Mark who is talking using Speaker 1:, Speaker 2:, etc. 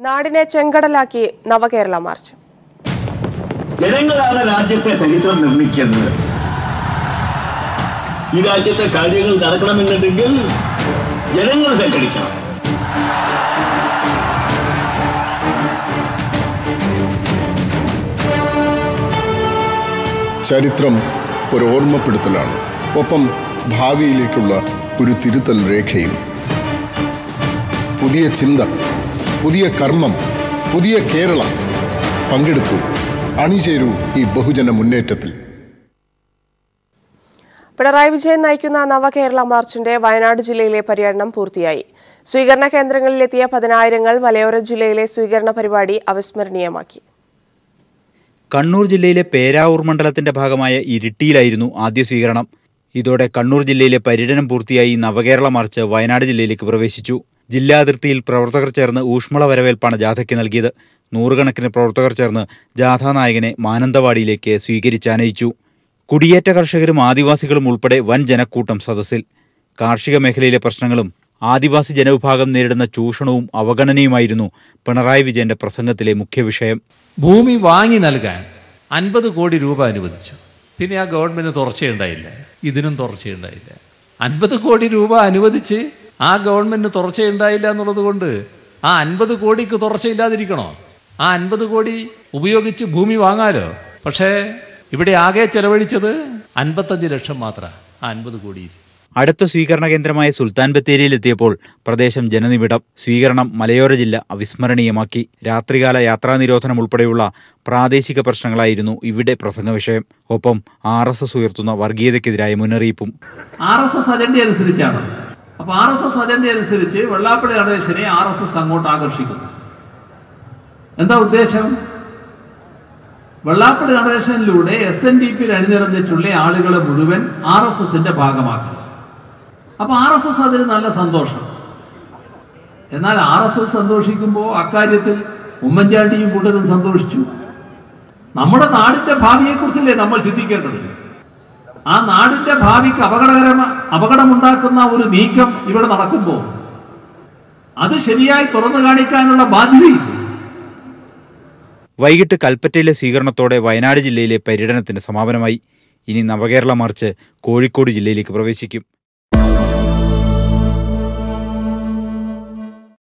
Speaker 1: നാടിനെ ചെങ്കടലാക്കി നവകേരള മാർച്ച്
Speaker 2: ജനങ്ങളാണ് രാജ്യത്തെ ചരിത്രം നിർമ്മിക്കുന്നത് ഈ രാജ്യത്തെ കാര്യങ്ങൾ നടക്കണമെന്നുണ്ടെങ്കിൽ ജനങ്ങൾ സംഘടിക്കണം
Speaker 3: ചരിത്രം ഒരു ഓർമ്മപ്പെടുത്തലാണ് ഒപ്പം ഭാവിയിലേക്കുള്ള ഒരു തിരുത്തൽ രേഖയും പുതിയ ചിന്ത പുതിയ കർമ്മം പുതിയ കേരളം പങ്കെടുക്കൂ അണിചേരൂ ഈ ബഹുജന മുന്നേറ്റത്തിൽ
Speaker 1: പിണറായി വിജയൻ നയിക്കുന്ന നവകേരള മാർച്ചിന്റെ വയനാട് ജില്ലയിലെ പര്യടനം പൂർത്തിയായി സ്വീകരണ കേന്ദ്രങ്ങളിലെത്തിയ പതിനായിരങ്ങൾ മലയോര ജില്ലയിലെ സ്വീകരണ പരിപാടി അവിസ്മരണീയമാക്കി
Speaker 4: കണ്ണൂർ ജില്ലയിലെ പേരാവൂർ മണ്ഡലത്തിന്റെ ഭാഗമായ ഇരിട്ടിയിലായിരുന്നു ആദ്യ സ്വീകരണം ഇതോടെ കണ്ണൂർ ജില്ലയിലെ പര്യടനം പൂർത്തിയായി നവകേരള മാർച്ച് വയനാട് ജില്ലയിലേക്ക് പ്രവേശിച്ചു ജില്ലാ അതിർത്തിയിൽ പ്രവർത്തകർ ചേർന്ന് ഊഷ്മള വരവേൽപ്പാണ് ജാഥയ്ക്ക് നൽകിയത് നൂറുകണക്കിന് പ്രവർത്തകർ ചേർന്ന് ജാഥാ നായകനെ മാനന്തവാടിയിലേക്ക് സ്വീകരിച്ചാനയിച്ചു കുടിയേറ്റ കർഷകരും ആദിവാസികളും ഉൾപ്പെടെ വൻ ജനക്കൂട്ടം സദസ്സിൽ കാർഷിക മേഖലയിലെ പ്രശ്നങ്ങളും ആദിവാസി ജനവിഭാഗം നേരിടുന്ന ചൂഷണവും അവഗണനയുമായിരുന്നു പിണറായി വിജയന്റെ പ്രസംഗത്തിലെ മുഖ്യ വിഷയം
Speaker 5: ഭൂമി വാങ്ങി നൽകാൻ അൻപത് കോടി രൂപ അനുവദിച്ചു പിന്നെ ആ ഗവൺമെന്റ് തുറച്ചയുണ്ടായില്ല ഇതിനും തുറച്ചയുണ്ടായില്ല അൻപത് കോടി രൂപ അനുവദിച്ച് ആ ഗവൺമെന്റ് തുറച്ചയുണ്ടായില്ല എന്നുള്ളത് കൊണ്ട് ആ അൻപത് കോടിക്ക് തുറച്ചയില്ലാതിരിക്കണോ ആ അൻപത് കോടി ഉപയോഗിച്ച് ഭൂമി വാങ്ങാലോ പക്ഷേ ഇവിടെ ആകെ ചെലവഴിച്ചത് അൻപത്തഞ്ച് ലക്ഷം മാത്രമാണ് ആ അൻപത് കോടിയിൽ
Speaker 4: അടുത്ത സ്വീകരണ കേന്ദ്രമായ സുൽത്താൻ ബത്തേരിയിലെത്തിയപ്പോൾ പ്രദേശം ജനനിബിഡം സ്വീകരണം മലയോര ജില്ല അവിസ്മരണീയമാക്കി രാത്രികാല യാത്രാ നിരോധനം ഉൾപ്പെടെയുള്ള പ്രാദേശിക പ്രശ്നങ്ങളായിരുന്നു ഇവിടെ പ്രസംഗ വിഷയം ഒപ്പം ആർ എസ് എസ് ഉയർത്തുന്ന വർഗീയതയ്ക്കെതിരായ മുന്നറിയിപ്പും
Speaker 5: ആർ എസ് എസ് അജണ്ട അനുസരിച്ചാണ് അപ്പൊ ആർ എസ് എസ് അജണ്ട അനുസരിച്ച് വെള്ളാപ്പള്ളി നടേശനെ ആർ എസ് എസ് അങ്ങോട്ട് ആകർഷിക്കുന്നു എന്താ ഉദ്ദേശം വെള്ളാപ്പള്ളി നടേശനിലൂടെ എസ് എൻ ഡി പിയിൽ അണിനിരന്നിട്ടുള്ള ആളുകളെ മുഴുവൻ ആർ എസ് എസിന്റെ ഭാഗമാക്കുക അപ്പൊ ആർ എസ് എസ് അതിന് നല്ല സന്തോഷം എന്നാൽ ആർ എസ് എസ് സന്തോഷിക്കുമ്പോൾ അക്കാര്യത്തിൽ ഉമ്മൻചാണ്ടിയും കൂട്ടരും സന്തോഷിച്ചു നമ്മുടെ നാടിന്റെ ഭാവിയെക്കുറിച്ചല്ലേ നമ്മൾ ചിന്തിക്കേണ്ടത് ആ നാടിന്റെ ഭാവിക്ക് അപകടകരമ അപകടമുണ്ടാക്കുന്ന ഒരു നീക്കം ഇവിടെ നടക്കുമ്പോൾ അത് ശരിയായി തുറന്നു കാണിക്കാനുള്ള ബാധ്യതയില്ലേ
Speaker 4: വൈകിട്ട് കൽപ്പറ്റയിലെ സ്വീകരണത്തോടെ വയനാട് ജില്ലയിലെ പര്യടനത്തിന് സമാപനമായി ഇനി നവകേരള മാർച്ച് കോഴിക്കോട് ജില്ലയിലേക്ക് പ്രവേശിക്കും